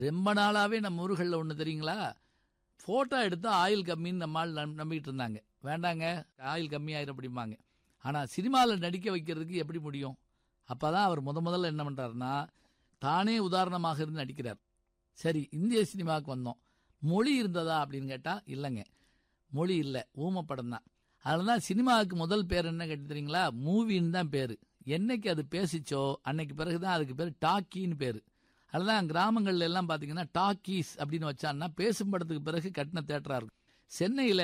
ரொம்ப நாளாவே நம்ம ஊர்களில் ஒன்று தெரியுங்களா ஃபோட்டோ எடுத்து ஆயில் கம்மின்னு நம்மால் நம் நம்பிக்கிட்டு இருந்தாங்க வேண்டாங்க ஆயில் கம்மியாயிரும் அப்படிம்பாங்க ஆனால் சினிமாவில் நடிக்க வைக்கிறதுக்கு எப்படி முடியும் அப்போ தான் அவர் முத முதல்ல என்ன பண்ணுறாருன்னா தானே உதாரணமாக இருந்து நடிக்கிறார் சரி இந்திய சினிமாவுக்கு வந்தோம் மொழி இருந்ததா அப்படின்னு கேட்டால் இல்லைங்க மொழி இல்லை ஊம படம் தான் அதனால தான் சினிமாவுக்கு முதல் பேர் என்ன கேட்டு தெரியுங்களா மூவின்னு தான் பேர் என்னைக்கு அது பேசிச்சோ அன்னைக்கு பிறகு தான் அதுக்கு பேர் டாக்கின்னு பேர் அதுதான் கிராமங்கள்ல எல்லாம் பார்த்தீங்கன்னா டாக்கீஸ் அப்படின்னு வச்சான்னா பேசும் படத்துக்கு பிறகு கட்டின தேட்டராக இருக்கும் சென்னையில்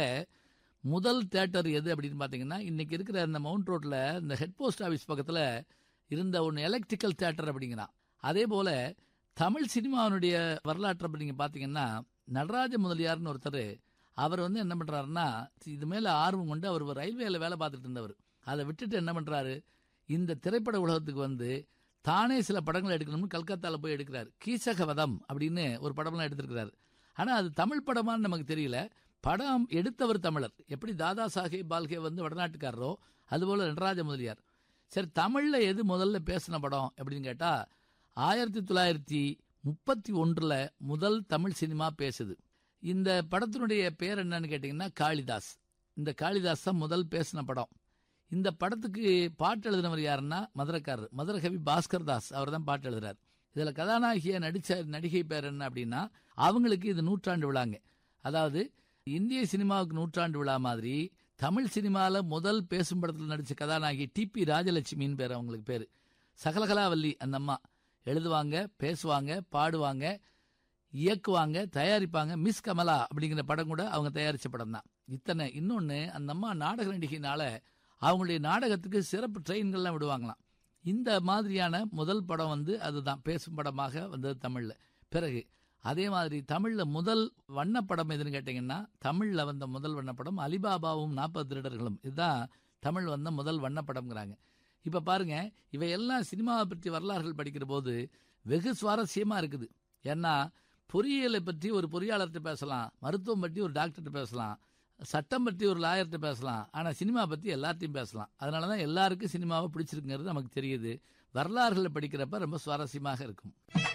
முதல் தேட்டர் எது அப்படின்னு பார்த்தீங்கன்னா இன்னைக்கு இருக்கிற இந்த மவுண்ட் ரோட்டில் இந்த ஹெட் போஸ்ட் ஆஃபீஸ் பக்கத்தில் இருந்த ஒன்று எலக்ட்ரிக்கல் தேட்டர் அப்படிங்கிறான் அதே போல் தமிழ் சினிமாவினுடைய வரலாற்றை நீங்கள் பார்த்தீங்கன்னா நடராஜ முதலியார்னு ஒருத்தர் அவர் வந்து என்ன பண்ணுறாருன்னா இது மேலே ஆர்வம் கொண்டு அவர் ரயில்வேல வேலை பார்த்துட்டு இருந்தவர் அதை விட்டுட்டு என்ன பண்ணுறாரு இந்த திரைப்பட உலகத்துக்கு வந்து தானே சில படங்கள் எடுக்கணும்னு கல்கத்தாவில் போய் எடுக்கிறார் கீசகவதம் அப்படின்னு ஒரு படம்லாம் எடுத்திருக்கிறார் ஆனால் அது தமிழ் படமான்னு நமக்கு தெரியல படம் எடுத்தவர் தமிழர் எப்படி தாதா சாஹேப் பால்கே வந்து வடநாட்டுக்காரரோ அதுபோல் நடராஜ முதலியார் சரி தமிழில் எது முதல்ல பேசின படம் அப்படின்னு கேட்டால் ஆயிரத்தி தொள்ளாயிரத்தி முப்பத்தி ஒன்றில் முதல் தமிழ் சினிமா பேசுது இந்த படத்தினுடைய பேர் என்னன்னு கேட்டிங்கன்னா காளிதாஸ் இந்த காளிதாஸ் தான் முதல் பேசின படம் இந்த படத்துக்கு பாட்டு எழுதினவர் யாருன்னா மதுரக்காரர் மதுரகவி பாஸ்கர் தாஸ் அவர் தான் பாட்டு எழுதுறார் இதில் கதாநாயகியாக நடித்த நடிகை பேர் என்ன அப்படின்னா அவங்களுக்கு இது நூற்றாண்டு விழாங்க அதாவது இந்திய சினிமாவுக்கு நூற்றாண்டு விழா மாதிரி தமிழ் சினிமாவில் முதல் பேசும் படத்தில் நடித்த கதாநாயகி டிபி ராஜலட்சுமின்னு பேர் அவங்களுக்கு பேர் சகலகலாவல்லி அந்த அம்மா எழுதுவாங்க பேசுவாங்க பாடுவாங்க இயக்குவாங்க தயாரிப்பாங்க மிஸ் கமலா அப்படிங்கிற படம் கூட அவங்க தயாரித்த படம் தான் இத்தனை இன்னொன்று அந்த அம்மா நாடக நடிகையினால அவங்களுடைய நாடகத்துக்கு சிறப்பு ட்ரெயின்கள்லாம் விடுவாங்களாம் இந்த மாதிரியான முதல் படம் வந்து அதுதான் பேசும் படமாக வந்தது தமிழில் பிறகு அதே மாதிரி தமிழில் முதல் வண்ணப்படம் எதுன்னு கேட்டிங்கன்னா தமிழில் வந்த முதல் வண்ணப்படம் அலிபாபாவும் நாற்பது திருடர்களும் இதுதான் தமிழ் வந்த முதல் வண்ணப்படம்ங்கிறாங்க இப்போ பாருங்க இவையெல்லாம் சினிமாவை பற்றி வரலாறுகள் படிக்கிற போது வெகு சுவாரஸ்யமாக இருக்குது ஏன்னா பொறியியலை பற்றி ஒரு பொறியாளர்கிட்ட பேசலாம் மருத்துவம் பற்றி ஒரு டாக்டர்கிட்ட பேசலாம் சட்டம் பற்றி ஒரு லாயர்கிட்ட பேசலாம் ஆனால் சினிமா பற்றி எல்லாத்தையும் பேசலாம் அதனால தான் எல்லாருக்கும் சினிமாவை பிடிச்சிருக்குங்கிறது நமக்கு தெரியுது வரலாறுகளை படிக்கிறப்ப ரொம்ப சுவாரஸ்யமாக இருக்கும்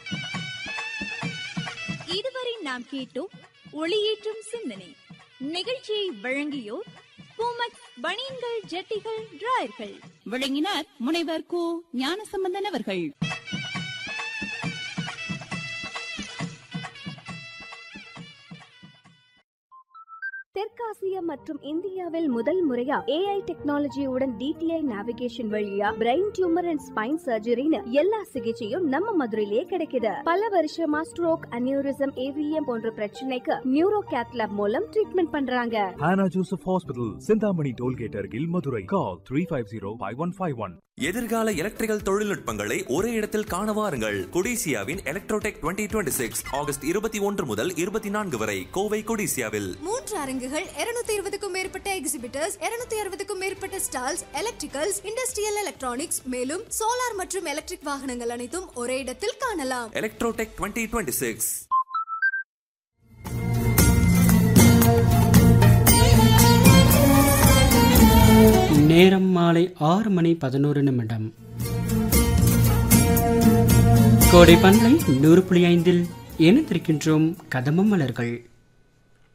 இதுவரை நாம் கேட்டோம் ஒளியேற்றும் சிந்தனை நிகழ்ச்சியை வழங்கியோர் பூமக் பனியன்கள் ஜட்டிகள் டிராயர்கள் விளங்கினார் முனைவர் கு ஞானசம்பந்தன் அவர்கள் தெற்காசியா மற்றும் இந்தியாவில் முதல் முறையா ஏஐ டெக்னாலஜியுடன் டிடிஐ நேவிகேஷன் வழியா பிரெயின் டியூமர் அண்ட் ஸ்பைன் சர்ஜரின்னு எல்லா சிகிச்சையும் நம்ம மதுரையிலேயே கிடைக்குது பல வருஷமா ஸ்ட்ரோக் அனியூரிசம் ஏவிஎம் போன்ற பிரச்சனைக்கு நியூரோ கேத்லாப் மூலம் ட்ரீட்மெண்ட் பண்றாங்க Hannah Joseph Hospital, Sindhamani Tollgate Argil, Madurai. Call 350-5151. எதிர்கால எலக்ட்ரிக்கல் தொழில்நுட்பங்களை ஒரே இடத்தில் காண வாருங்கள் கொடிசியாவின் எலக்ட்ரோடெக் 2026 சிக்ஸ் ஆகஸ்ட் இருபத்தி ஒன்று முதல் இருபத்தி நான்கு வரை கோவை கொடிசியாவில் மூன்று அரங்குகள் 220 இருபதுக்கும் மேற்பட்ட எக்ஸிபிட்டர்ஸ் 260 அறுபதுக்கும் மேற்பட்ட ஸ்டால்ஸ் எலக்ட்ரிக்கல்ஸ் இண்டஸ்ட்ரியல் எலக்ட்ரானிக்ஸ் மேலும் சோலார் மற்றும் எலக்ட்ரிக் வாகனங்கள் அனைத்தும் ஒரே இடத்தில் காணலாம் எலக்ட்ரோடெக் 2026 சிக்ஸ் நேரம் மாலை ஆறு மணி பதினோரு நிமிடம் கோடை பண்பலை நூறு புள்ளி ஐந்தில் இணைந்திருக்கின்றோம் கதம்பம் மலர்கள்